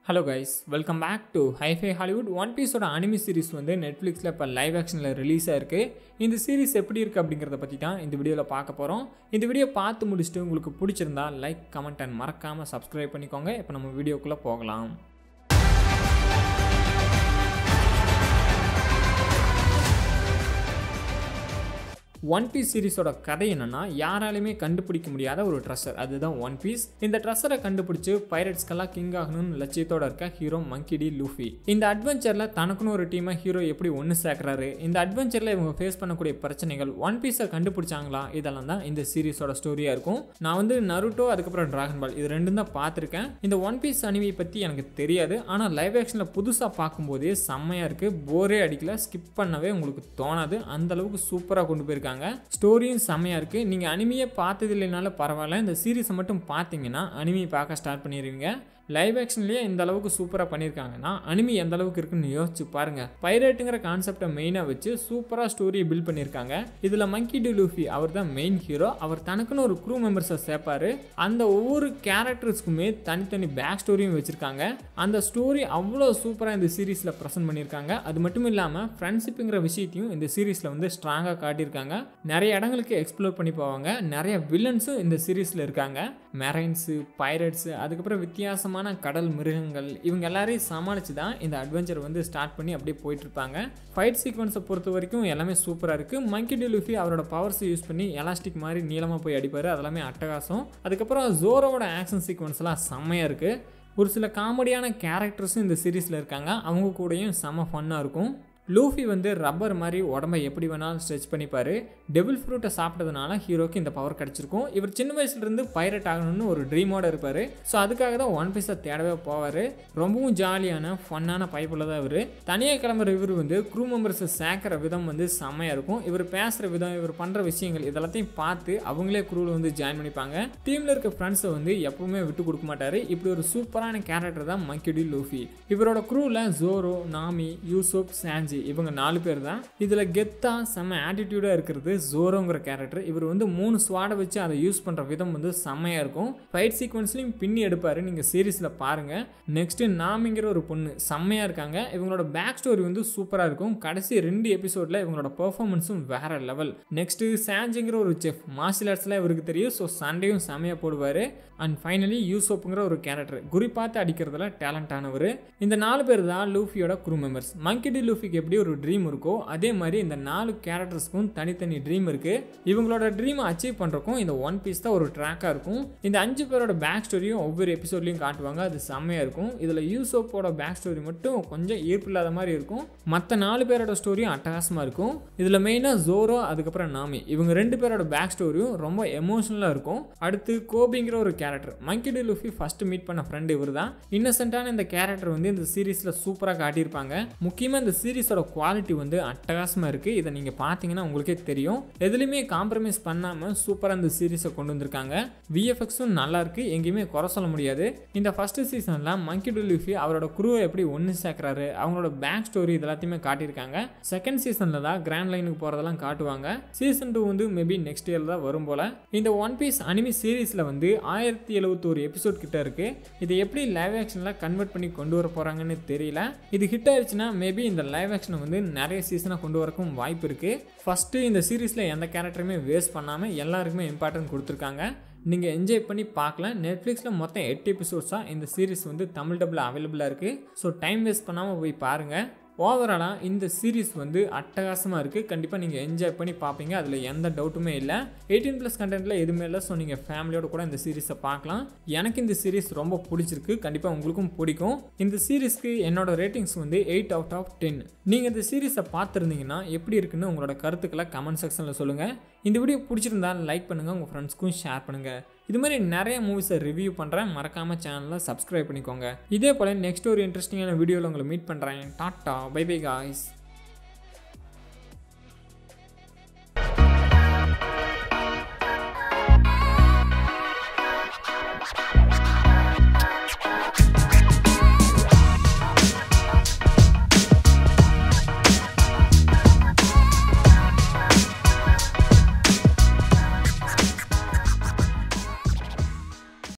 hello guys welcome back to hi fi Hollywood one பீஸோட anime series வந்து நெட்ஃப்ளிக்ஸில் இப்போ லைவ் ஆக்ஷனில் ரிலீஸ் ஆயிருக்கு இந்த சீரிஸ் எப்படி இருக்குது அப்படிங்கிறத பற்றி தான் இந்த வீடியோவில் பார்க்க போகிறோம் இந்த வீடியோ பார்த்து முடிச்சுட்டு உங்களுக்கு பிடிச்சிருந்தா லைக் கமெண்ட் அண்ட் மறக்காமல் சப்ஸ்கிரைப் பண்ணிக்கோங்க இப்போ நம்ம வீடியோக்குள்ளே போகலாம் ஒன் பீஸ் சீரிஸோட கதை என்னன்னா யாராலையுமே கண்டுபிடிக்க முடியாத ஒரு ட்ரெஷர் அதுதான் ஒன் பீஸ் இந்த ட்ரெஷரை கண்டுபிடிச்சு பைரட்ஸ்க்கெல்லாம் கிங் ஆகணும்னு லட்சியத்தோட இருக்க ஹீரோ மங்கி டி லூஃபி இந்த அட்வென்ச்சரில் தனக்குன்னு ஒரு டீமை ஹீரோ எப்படி ஒன்று சேர்க்குறாரு இந்த அட்வென்ச்சரில் இவங்க ஃபேஸ் பண்ணக்கூடிய பிரச்சனைகள் ஒன் பீஸை கண்டுபிடிச்சாங்களா இதெல்லாம் தான் இந்த சீரிஸோட ஸ்டோரியாக இருக்கும் நான் வந்து நருட்டோ அதுக்கப்புறம் டிராகன் பால் இது ரெண்டும் தான் பார்த்துருக்கேன் இந்த ஒன் பீஸ் அனிமி பற்றி எனக்கு தெரியாது ஆனால் லைவ் ஆக்ஷனில் புதுசாக பார்க்கும்போதே செம்மையாக இருக்குது போரே அடிக்கல ஸ்கிப் பண்ணவே உங்களுக்கு தோணாது அந்த அளவுக்கு சூப்பராக கொண்டு போயிருக்காங்க ஸ்டோரியும் செம்மையாக இருக்குது நீங்கள் அனிமியை பார்த்தது இல்லைனாலும் பரவாயில்ல இந்த சீரிஸை மட்டும் பார்த்தீங்கன்னா அனிமியை பார்க்க ஸ்டார்ட் பண்ணிடுவீங்க லைவ் ஆக்ஷன்லேயே இந்த அளவுக்கு சூப்பராக பண்ணியிருக்காங்கன்னா அனிமி எந்த அளவுக்கு இருக்குன்னு யோசிச்சு பாருங்க பைரேட்டுங்கிற கான்செப்டை மெயினாக வச்சு சூப்பராக ஸ்டோரியை பில்ட் பண்ணியிருக்காங்க இதில் மங்கி டி லூஃபி அவர் தான் மெயின் ஹீரோ அவர் தனக்குன்னு ஒரு க்ரூ மெம்பர்ஸை சேர்ப்பாரு அந்த ஒவ்வொரு கேரக்டர்ஸ்க்குமே தனித்தனி பேக் ஸ்டோரியும் வச்சுருக்காங்க அந்த ஸ்டோரி அவ்வளோ சூப்பராக இந்த சீரீஸில் ப்ரெசென்ட் பண்ணியிருக்காங்க அது மட்டும் இல்லாமல் ஃப்ரெண்ட்ஷிப்புங்கிற விஷயத்தையும் இந்த சீரீஸில் வந்து ஸ்ட்ராங்காக காட்டியிருக்காங்க நிறைய இடங்களுக்கு எக்ஸ்ப்ளோர் பண்ணி போவாங்க நிறைய வில்லன்ஸும் இந்த சீரீஸில் இருக்காங்க மெரைன்ஸு பைரட்ஸு அதுக்கப்புறம் வித்தியாசமான கடல் மிருகங்கள் இவங்க எல்லாரையும் சமாளித்து தான் இந்த அட்வென்ச்சர் வந்து ஸ்டார்ட் பண்ணி அப்படியே போயிட்டு இருப்பாங்க ஃபைட் சீக்வன்ஸை பொறுத்த வரைக்கும் எல்லாமே சூப்பராக இருக்குது மங்கி டி லூஃபி அவரோட பவர்ஸை யூஸ் பண்ணி எலாஸ்டிக் மாதிரி நீளமாக போய் அடிப்பார் அதெல்லாமே அட்டகாசம் அதுக்கப்புறம் ஜோரோவோட ஆக்ஷன் சீக்வன்ஸ்லாம் செம்மையாக இருக்குது ஒரு சில காமெடியான கேரக்டர்ஸும் இந்த சீரீஸில் இருக்காங்க அவங்க கூடயும் செம்ம ஃபன்னாக இருக்கும் லூஃபி வந்து ரப்பர் மாதிரி உடம்பை எப்படி வேணாலும் ஸ்ட்ரெச் பண்ணிப்பார் டெபிள் ஃப்ரூட்டை சாப்பிட்டதுனால ஹீரோக்கு இந்த பவர் கிடச்சிருக்கும் இவர் சின்ன வயசுலேருந்து பைரட் ஆகணும்னு ஒரு ட்ரீமோடு இருப்பார் ஸோ அதுக்காக தான் ஒன் பீஸை தேடவே போவார் ரொம்பவும் ஜாலியான ஃபன்னான பைப்பில் தான் இவர் தனியாக கிளம்புற இவர் வந்து க்ரூ மெம்பர்ஸை சேர்க்குற விதம் வந்து செம்மையாக இருக்கும் இவர் பேசுகிற விதம் இவர் பண்ணுற விஷயங்கள் இதெல்லாத்தையும் பார்த்து அவங்களே க்ரூவில் வந்து ஜாயின் பண்ணிப்பாங்க டீமில் இருக்க ஃப்ரெண்ட்ஸை வந்து எப்பவுமே விட்டு கொடுக்க மாட்டார் இப்படி ஒரு சூப்பரான கேரக்டர் தான் மங்கிடி லூஃபி இவரோட க்ரூவில் ஜோரோ நாமி யூசுப் சாஞ்சி இவங்க நாலு பேர் தான் இதில் கெத்தா செம்ம ஆட்டிடியூடாக இருக்கிறது ஜோரோங்கிற கேரக்டர் இவர் வந்து மூணு ஸ்வாடை வச்சு அதை யூஸ் பண்ணுற விதம் வந்து செம்மையாக இருக்கும் ஃபைட் சீக்வன்ஸ்லையும் பின்னி எடுப்பார் நீங்கள் சீரீஸில் பாருங்கள் நெக்ஸ்ட்டு நாமிங்கிற ஒரு பொண்ணு செம்மையாக இருக்காங்க இவங்களோட பேக் ஸ்டோரி வந்து சூப்பராக இருக்கும் கடைசி ரெண்டு எபிசோடில் இவங்களோட பெர்ஃபார்மன்ஸும் வேற லெவல் நெக்ஸ்ட்டு சாஞ்சிங்கிற ஒரு செஃப் மார்ஷியல் ஆர்ட்ஸ்லாம் இவருக்கு தெரியும் ஸோ சண்டையும் செம்மையாக போடுவார் அண்ட் ஃபைனலி யூசோப்புங்கிற ஒரு கேரக்டர் குறி பார்த்து அடிக்கிறதுல டேலண்ட் ஆனவர் இந்த நாலு பேர் தான் லூஃபியோட க்ரூ மெம்பர்ஸ் மங்கிடி லூஃபிக்கு எப்படி ஒரு ட்ரீம் இருக்கோ அதே மாதிரி இந்த நாலு கேரக்டர்ஸ்க்கும் தனித்தனி ட்ரீம் இருக்குது இவங்களோட ட்ரீமை அச்சீவ் பண்ணுறக்கும் இந்த ஒன் பீஸ் தான் ஒரு ட்ராக்காக இருக்கும் இந்த அஞ்சு பேரோட பேக் ஸ்டோரியும் ஒவ்வொரு எபிசோட்லையும் காட்டுவாங்க அது செம்மையாக இருக்கும் இதில் யூசோப்போட பேக் ஸ்டோரி மட்டும் கொஞ்சம் ஈர்ப்பு இல்லாத மாதிரி இருக்கும் மற்ற நாலு பேரோட ஸ்டோரியும் அட்டகாசமாக இருக்கும் இதில் மெயினாக ஜோரோ அதுக்கப்புறம் நாமி இவங்க ரெண்டு பேரோட பேக் ஸ்டோரியும் ரொம்ப எமோஷனலாக இருக்கும் அடுத்து கோபிங்கிற ஒரு character monkey D Luffy first meet பண்ண ஃப்ரெண்டு இவர் தான் இன்னசென்ட்டான இந்த கேரக்டர் வந்து இந்த சீரீஸில் சூப்பராக காட்டியிருப்பாங்க முக்கியமாக இந்த சீரீஸோட குவாலிட்டி வந்து அட்டகாசமாக இருக்குது இதை நீங்கள் பார்த்தீங்கன்னா உங்களுக்கே தெரியும் எதுலையுமே காம்ப்ரமைஸ் பண்ணாமல் சூப்பராக இந்த சீரீஸை கொண்டு வந்திருக்காங்க விஎஃப்எக்ஸும் நல்லா இருக்கு எங்கேயுமே குறை சொல்ல முடியாது இந்த ஃபர்ஸ்ட் சீசனில் மங்கி லுஃபி அவரோட குருவை எப்படி ஒன்று சேர்க்குறாரு அவங்களோட பேக் ஸ்டோரி இது எல்லாத்தையுமே காட்டியிருக்காங்க செகண்ட் சீசனில் தான் கிராண்ட் லைனுக்கு போகிறதெல்லாம் காட்டுவாங்க சீசன் டூ வந்து மேபி நெக்ஸ்ட் இயர் தான் வரும் போல் இந்த ஒன் பீஸ் அனிமி சீரீஸில் வந்து ஆயிரத்தி எழுபத்தோரு எபிசோட் கிட்ட இருக்கு இதை எப்படி லைவ் ஆக்ஷனில் கன்வெர்ட் பண்ணி கொண்டு வர போகிறாங்கன்னு தெரியல இது ஹிட் ஆயிடுச்சுன்னா மேபி இந்த லைவ் ஆக்ஷனை வந்து நிறைய சீசனாக கொண்டு வரக்கும் வாய்ப்பு இருக்குது ஃபஸ்ட்டு இந்த சீரீஸில் எந்த கேரக்டருமே வேஸ்ட் பண்ணாமல் எல்லாருக்குமே இம்பார்ட்டன்ட் கொடுத்துருக்காங்க நீங்கள் என்ஜாய் பண்ணி பார்க்கலாம் நெட்ஃப்ளிக்ஸில் மொத்தம் எட்டு எபிசோட்ஸாக இந்த சீரிஸ் வந்து தமிழ் டபுள் அவைலபிளாக இருக்குது ஸோ டைம் வேஸ்ட் பண்ணாமல் போய் பாருங்கள் ஓவராலாக இந்த சீரீஸ் வந்து அட்டகாசமாக இருக்குது கண்டிப்பாக நீங்கள் என்ஜாய் பண்ணி பார்ப்பீங்க அதில் எந்த டவுட்டுமே இல்லை எயிட்டீன் ப்ளஸ் கண்டென்ட்டில் எதுவுமே இல்லை ஸோ நீங்கள் ஃபேமிலியோட கூட இந்த சீரீஸை பார்க்கலாம் எனக்கு இந்த சீரீஸ் ரொம்ப பிடிச்சிருக்கு கண்டிப்பாக உங்களுக்கும் பிடிக்கும் இந்த சீரீஸ்க்கு என்னோட ரேட்டிங்ஸ் வந்து எயிட் அவுட் ஆஃப் டென் நீங்கள் இந்த சீரீஸை பார்த்துருந்தீங்கன்னா எப்படி இருக்குன்னு உங்களோட கருத்துக்களை கமெண்ட் செக்ஷனில் சொல்லுங்கள் இந்த வீடியோ பிடிச்சிருந்தா லைக் பண்ணுங்கள் உங்கள் ஃப்ரெண்ட்ஸ்க்கும் ஷேர் பண்ணுங்கள் இது மாதிரி நிறைய மூவிஸை ரிவ்யூ பண்ணுறேன் மறக்காமல் சேனலை சப்ஸ்கிரைப் பண்ணிக்கோங்க இதே போல் நெக்ஸ்ட் ஒரு இன்ட்ரெஸ்டிங்கான வீடியோவில் உங்களை மீட் பண்ணுறேன் டாட்டா பை பை காய்ஸ்